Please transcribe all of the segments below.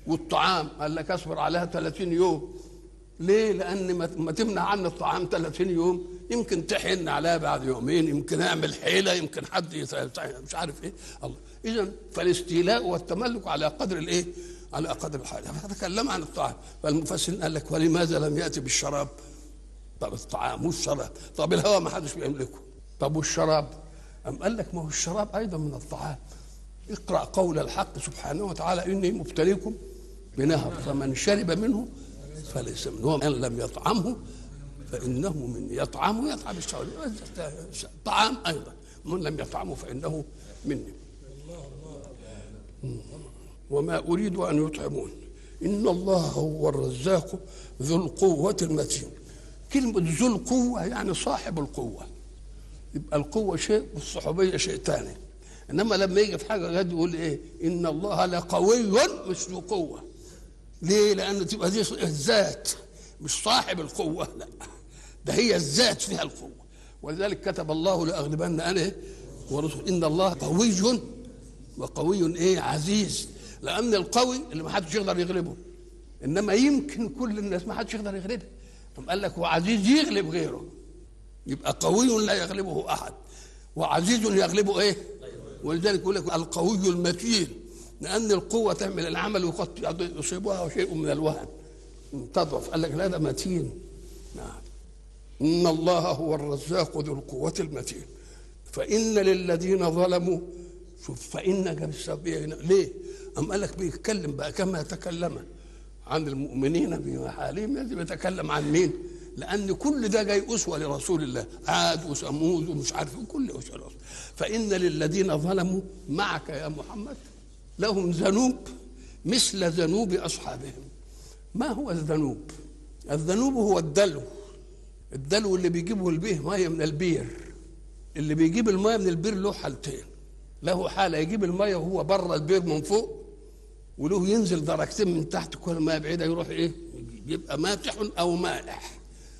والطعام قال لك اصبر عليها 30 يوم ليه؟ لان ما تمنع عني الطعام 30 يوم يمكن تحن عليها بعد يومين يمكن اعمل حيله يمكن حد مش عارف ايه الله اذا فالاستيلاء والتملك على قدر الايه؟ على قدر الحاجه فتكلم عن الطعام فالمفسرين قال لك ولماذا لم ياتي بالشراب؟ طب الطعام والشراب طب الهواء ما حدش بيملكه طب والشراب؟ أم قال لك ما هو الشراب ايضا من الطعام اقرا قول الحق سبحانه وتعالى اني مبتليكم بنهر فمن شرب منه فليس منه ومن لم يطعمه فانه من يطعمه يطعم الشراب طعام ايضا من لم يطعمه فانه مني وما اريد ان يطعمون ان الله هو الرزاق ذو القوه المتين كلمه ذو القوه يعني صاحب القوه يبقى القوه شيء والصحوبيه شيء ثاني انما لما يجي في حاجه غد يقول ايه ان الله لقوي مش ذو قوه ليه لان تبقى دي الذات مش صاحب القوه لا ده هي الذات فيها القوه ولذلك كتب الله لاغلبن انا ورسول ان الله قوي وقوي ايه عزيز لان القوي اللي ما حدش يقدر يغلبه انما يمكن كل الناس ما حدش يقدر يغلبه ثم قال لك وعزيز يغلب غيره يبقى قوي لا يغلبه احد وعزيز يغلبه ايه ولذلك يقول لك القوي المتين لان القوه تعمل العمل وقد يصيبها شيء من الوهن تضعف قال لك لا ده متين نعم ان الله هو الرزاق ذو القوه المتين فان للذين ظلموا شوف فانك بالسبب ليه؟ أم قال لك بيتكلم بقى كما تكلم عن المؤمنين بحالهم لازم يتكلم عن مين؟ لأن كل ده جاي أسوة لرسول الله عاد وثمود ومش عارف كل أسوة لرسول فإن للذين ظلموا معك يا محمد لهم ذنوب مثل ذنوب أصحابهم ما هو الذنوب؟ الذنوب هو الدلو الدلو اللي بيجيبه البيه مية من البير اللي بيجيب المية من البير له حالتين له حالة يجيب المية وهو بره البير من فوق وله ينزل درجتين من تحت كل ما بعيدة يروح ايه يبقى ماتح او مائح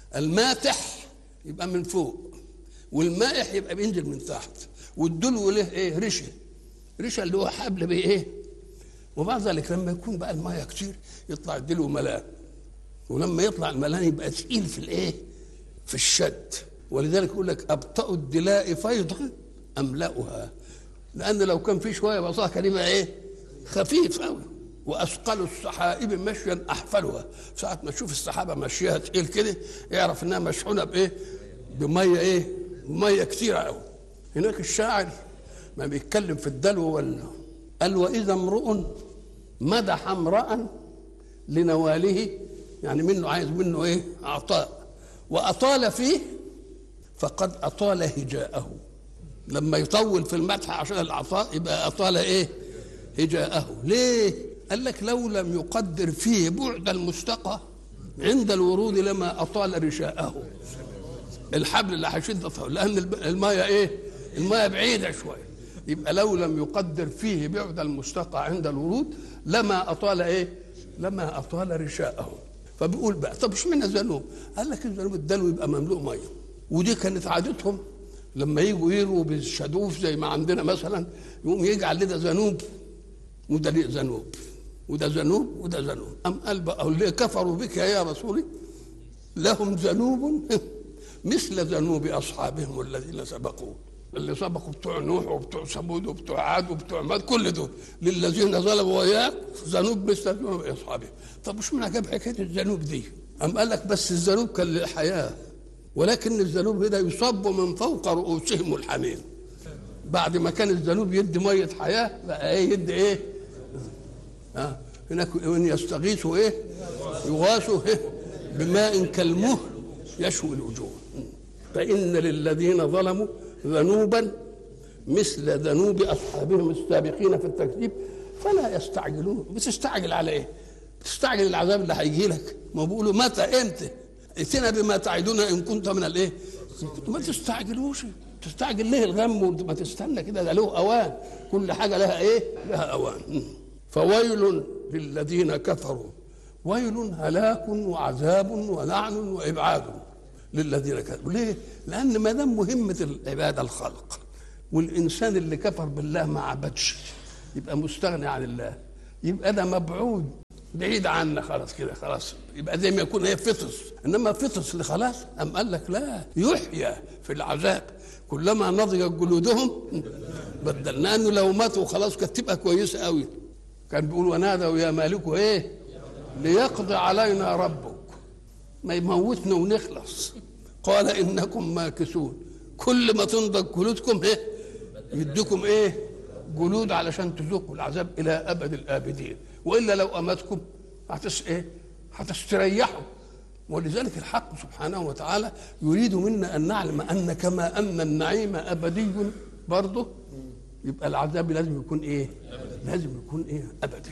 الماتح يبقى من فوق والمائح يبقى بينزل من تحت والدلو له ايه رشه رشه اللي هو حبل بايه وبعد ذلك لما يكون بقى المايه كتير يطلع الدلو ملان ولما يطلع الملان يبقى ثقيل في الايه في الشد ولذلك يقول لك ابطأ الدلاء فيضا املأها لان لو كان في شويه بصاها كان يبقى ايه خفيف قوي واثقل السحائب مشيا احفلها ساعه ما تشوف السحابه ماشيه تقيل كده اعرف انها مشحونه بايه بميه ايه ميه كثيره قوي هناك الشاعر ما بيتكلم في الدلو ولا قال واذا امرؤ مدح امرا لنواله يعني منه عايز منه ايه عطاء واطال فيه فقد اطال هجاءه لما يطول في المدح عشان العطاء يبقى اطال ايه هجاءه ليه قال لك لو لم يقدر فيه بعد المستقى عند الورود لما اطال رشاءه الحبل اللي هيشد لان المايه ايه المايه بعيده شويه يبقى لو لم يقدر فيه بعد المستقى عند الورود لما اطال ايه لما اطال رشاءه فبيقول بقى طب اشمعنى الذنوب قال لك الذنوب الدلو يبقى مملوء ميه ودي كانت عادتهم لما يجوا يروا بالشدوف زي ما عندنا مثلا يقوم يجعل لده ذنوب وده ليه ذنوب وده ذنوب وده ذنوب أم قال بقى اللي كفروا بك يا رسولي لهم ذنوب مثل ذنوب أصحابهم الذين سبقوا اللي سبقوا بتوع نوح وبتوع ثمود وبتوع عاد وبتوع ماد كل دول للذين ظلموا وياك ذنوب مثل ذنوب أصحابهم طب مش معنى جاب حكاية الذنوب دي أم قال لك بس الذنوب كان للحياة ولكن الذنوب هنا يصب من فوق رؤوسهم الحميم بعد ما كان الذنوب يدي مية حياة بقى ايه يدي ايه آه. هناك ان يستغيثوا ايه يغاثوا إيه؟ بماء كالمهل يشوي الوجوه فان للذين ظلموا ذنوبا مثل ذنوب اصحابهم السابقين في التكذيب فلا يستعجلون بتستعجل على ايه؟ بتستعجل العذاب اللي هيجي لك ما بيقولوا متى امتى؟ ائتنا بما تعدنا ان كنت من الايه؟ ما تستعجلوش تستعجل ليه الغم ما تستنى كده ده له اوان كل حاجه لها ايه؟ لها اوان فويل للذين كفروا ويل هلاك وعذاب ولعن وابعاد للذين كفروا ليه؟ لان ما دام مهمه العباده الخلق والانسان اللي كفر بالله ما عبدش يبقى مستغني عن الله يبقى ده مبعود بعيد عنا خلاص كده خلاص يبقى زي ما يكون هي فطس انما فطس اللي خلاص ام قال لك لا يحيى في العذاب كلما نضجت جلودهم بدلنا انه لو ماتوا خلاص كانت تبقى كويسه قوي كان بيقول ونادوا يا مالك ايه ليقضي علينا ربك ما يموتنا ونخلص قال انكم ماكثون كل ما تنضج جلودكم ايه يديكم ايه جلود علشان تذوقوا العذاب الى ابد الابدين والا لو امتكم هتس ايه هتستريحوا ولذلك الحق سبحانه وتعالى يريد منا ان نعلم ان كما ان النعيم ابدي برضه يبقى العذاب لازم يكون ايه لازم يكون ايه ابدي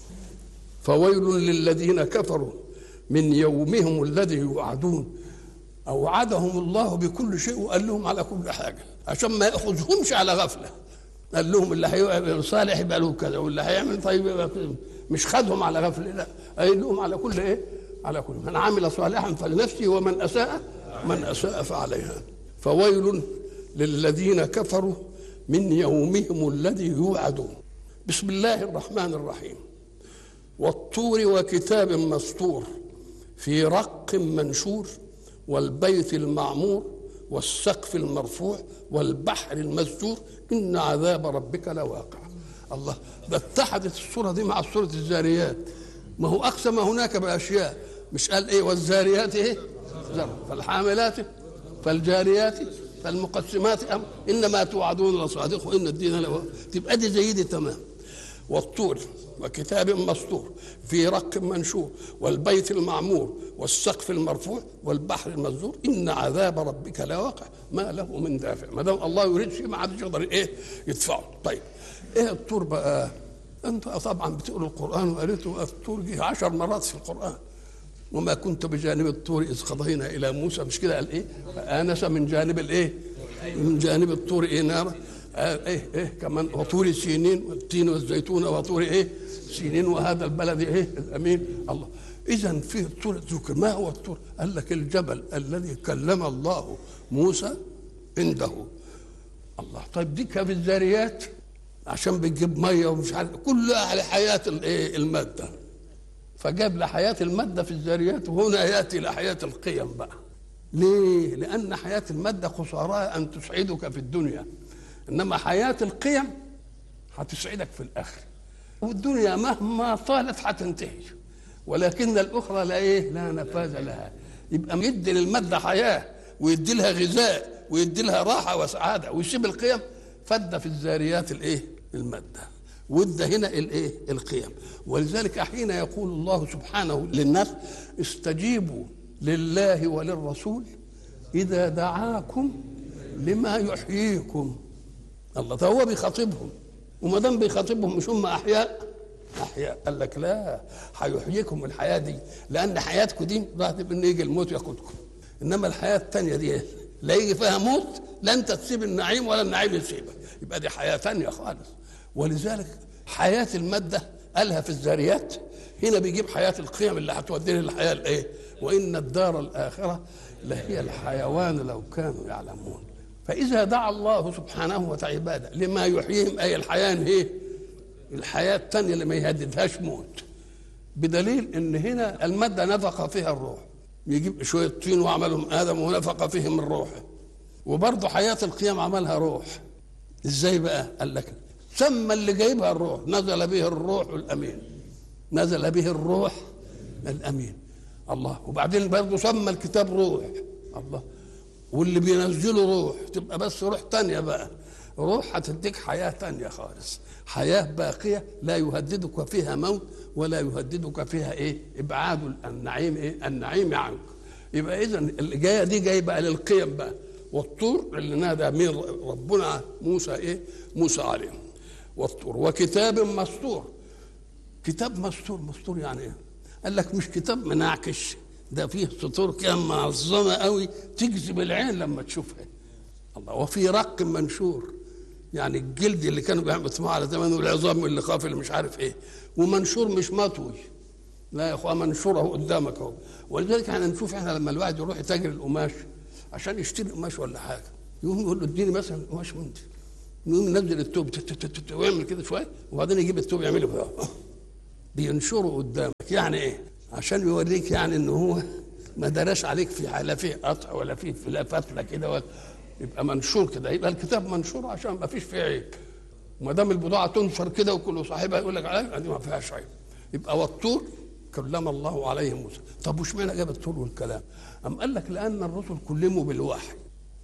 فويل للذين كفروا من يومهم الذي يوعدون اوعدهم الله بكل شيء وقال لهم على كل حاجه عشان ما ياخذهمش على غفله قال لهم اللي هيعمل صالح يبقى له كذا واللي هيعمل طيب يبقى كذا مش خدهم على غفله لا قال لهم على كل ايه على كل من عمل صالحا فلنفسه ومن اساء من اساء فعليها فويل للذين كفروا من يومهم الذي يوعدون بسم الله الرحمن الرحيم والطور وكتاب مسطور في رق منشور والبيت المعمور والسقف المرفوع والبحر المسجور ان عذاب ربك لواقع الله ده اتحدت الصوره دي مع صوره الزاريات ما هو اقسم هناك باشياء مش قال ايه والزاريات ايه زرع فالحاملات فالجاريات فالمقسمات أم انما توعدون لصادق وان الدين لواقع تبقى دي زي دي تمام والطور وكتاب مسطور في رق منشور والبيت المعمور والسقف المرفوع والبحر المسجور ان عذاب ربك لواقع ما له من دافع ما دام الله يريد شيء ما حدش يقدر ايه يدفعه طيب ايه الطور بقى انت طبعا بتقرا القران وقريته الطور جه عشر مرات في القران وما كنت بجانب الطور اذ قضينا الى موسى مش كده قال ايه فانس من جانب الايه من جانب الطور ايه نار آه ايه ايه كمان وطور سينين والتين والزيتون وطور ايه سينين وهذا البلد ايه الامين الله اذا في الطور ذكر ما هو الطور قال لك الجبل الذي كلم الله موسى عنده الله طيب دي كان في الذاريات عشان بتجيب ميه ومش عارف كلها لحياه الايه الماده فجاب لحياه الماده في الذاريات وهنا ياتي لحياه القيم بقى ليه؟ لأن حياة المادة خسارها أن تسعدك في الدنيا إنما حياة القيم هتسعدك في الآخرة والدنيا مهما طالت هتنتهي ولكن الأخرى لا إيه؟ لا نفاذ لها يبقى يدي للمادة حياة ويدي لها غذاء ويدي لها راحة وسعادة ويسيب القيم فد في الذاريات الإيه؟ المادة وده هنا الايه القيم ولذلك حين يقول الله سبحانه للناس استجيبوا لله وللرسول اذا دعاكم لما يحييكم الله ده هو بيخاطبهم وما دام بيخاطبهم مش هم احياء احياء قال لك لا هيحييكم الحياه دي لان حياتكم دي راح ان يجي الموت ياخدكم انما الحياه الثانيه دي لا يجي فيها موت لا انت تسيب النعيم ولا النعيم يسيبك يبقى دي حياه ثانيه خالص ولذلك حياه الماده قالها في الذاريات هنا بيجيب حياه القيم اللي هتودينا للحياه الايه وان الدار الاخره لهي الحيوان لو كانوا يعلمون فاذا دعا الله سبحانه وتعالى لما يحييهم اي الحياه هي الحياه الثانيه اللي ما يهددهاش موت بدليل ان هنا الماده نفخ فيها الروح يجيب شويه طين وعملهم ادم ونفخ فيهم الروح وبرضه حياه القيام عملها روح ازاي بقى قال لك سمى اللي جايبها الروح نزل به الروح الامين نزل به الروح الامين الله وبعدين برضه سمى الكتاب روح الله واللي بينزله روح تبقى بس روح تانية بقى روح هتديك حياة تانية خالص حياة باقية لا يهددك فيها موت ولا يهددك فيها ايه ابعاد النعيم ايه النعيم عنك يبقى اذا اللي جايه دي جايه بقى للقيم بقى والطور اللي نادى من ربنا موسى ايه موسى عليه والطور وكتاب مسطور كتاب مسطور مسطور يعني ايه قال لك مش كتاب منعكش ده فيه سطور كده معظمه قوي تجذب العين لما تشوفها الله وفي رق منشور يعني الجلد اللي كانوا بيعملوا على زمان والعظام اللي خاف اللي مش عارف ايه ومنشور مش مطوي لا يا اخوان منشور اهو قدامك اهو ولذلك احنا نشوف احنا لما الواحد يروح يتاجر القماش عشان يشتري قماش ولا حاجه يقوم يقول له اديني مثلا قماش وانت يقوم ينزل التوب ويعمل كده شويه وبعدين يجيب التوب يعمله كده بينشره قدامك يعني ايه عشان يوريك يعني ان هو ما دراش عليك في لا فيه قطع ولا فيه لا فتله كده ولا يبقى منشور كده يبقى الكتاب منشور عشان ما فيش فيه عيب وما دام البضاعه تنشر كده وكل صاحبها يقول لك عليها دي ما فيهاش عيب يبقى والطور كلم الله عليه موسى طب وش معنى جاب الطور والكلام أم قال لك لأن الرسل كلموا بالوحي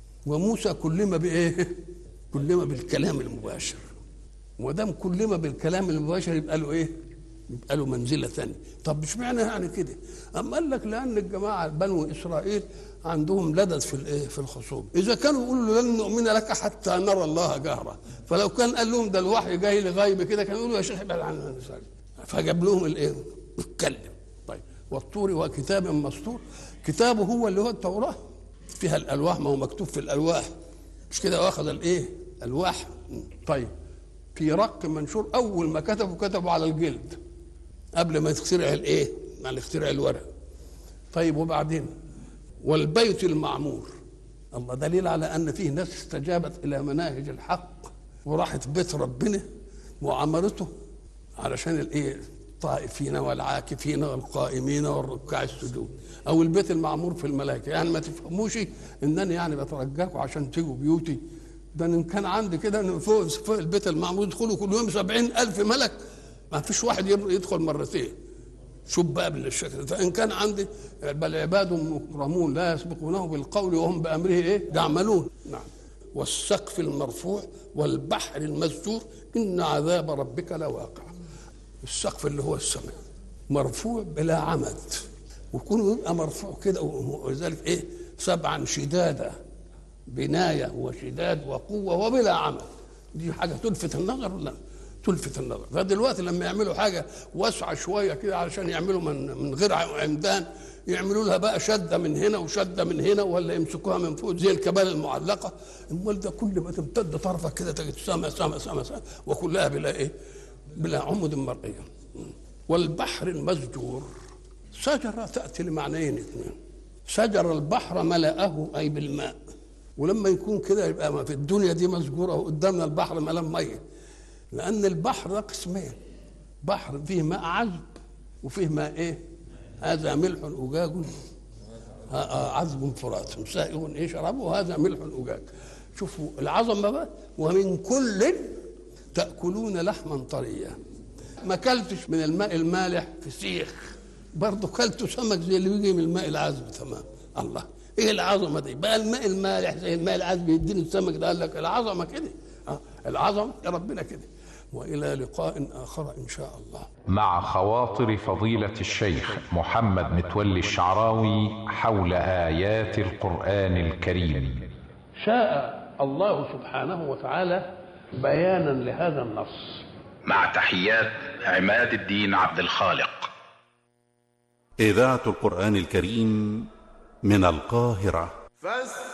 وموسى كلم بإيه كلم بالكلام المباشر ودام كلم بالكلام المباشر يبقى له إيه يبقى له منزلة ثانية طب مش معنى يعني كده أم قال لك لأن الجماعة بنو إسرائيل عندهم لدد في الايه في الخصوم اذا كانوا يقولوا لن نؤمن لك حتى نرى الله جهرا فلو كان قال لهم ده الوحي جاي لغيب كده كانوا يقولوا يا شيخ ابعد عنا فجاب لهم الايه اتكلم طيب والطور وكتاب مسطور كتابه هو اللي هو التوراه فيها الالواح ما هو مكتوب في الالواح مش كده واخذ الايه الواح طيب في رق منشور اول ما كتبوا كتبوا على الجلد قبل ما يخترع الايه ما يخترع الورق طيب وبعدين والبيت المعمور الله دليل على ان فيه ناس استجابت الى مناهج الحق وراحت بيت ربنا وعمرته علشان الايه الطائفين والعاكفين والقائمين والركع السجود او البيت المعمور في الملائكه يعني ما تفهموش انني يعني بترجاكم عشان تيجوا بيوتي ده ان كان عندي كده فوق, فوق البيت المعمور يدخلوا كل يوم سبعين الف ملك ما فيش واحد يدخل مرتين شوف بقى بالشكل فان كان عندي بل عباد مكرمون لا يسبقونه بالقول وهم بامره ايه يعملون نعم والسقف المرفوع والبحر المسجور ان عذاب ربك لواقع السقف اللي هو السماء مرفوع بلا عمد ويكون يبقى مرفوع كده ولذلك ايه سبعا شدادا بنايه وشداد وقوه وبلا عمد دي حاجه تلفت النظر ولا تلفت النظر فدلوقتي لما يعملوا حاجه واسعه شويه كده علشان يعملوا من من غير عمدان يعملوا لها بقى شده من هنا وشده من هنا ولا يمسكوها من فوق زي الكبال المعلقه امال ده كل ما تمتد طرفك كده تجد سما سما سما سما وكلها بلا ايه؟ بلا عمد مرئيه والبحر المسجور شجره تاتي لمعنيين اثنين شجر البحر ملأه اي بالماء ولما يكون كده يبقى في الدنيا دي مسجوره وقدامنا البحر ملان ميه لأن البحر ده قسمين بحر فيه ماء عذب وفيه ماء إيه؟ هذا ملح أجاج عذب فرات سائغ إيه شرابه وهذا ملح أجاج شوفوا العظمة بقى ومن كل تأكلون لحما طريا ما كلتش من الماء المالح فسيخ برضه كلت سمك زي اللي بيجي من الماء العذب تمام الله ايه العظمه دي بقى الماء المالح زي الماء العذب يديني السمك ده قال لك العظمه كده آه العظمه يا ربنا كده والى لقاء اخر ان شاء الله مع خواطر فضيله الشيخ محمد متولي الشعراوي حول ايات القران الكريم شاء الله سبحانه وتعالى بيانا لهذا النص مع تحيات عماد الدين عبد الخالق إذاعة القرآن الكريم من القاهرة فاستمعوا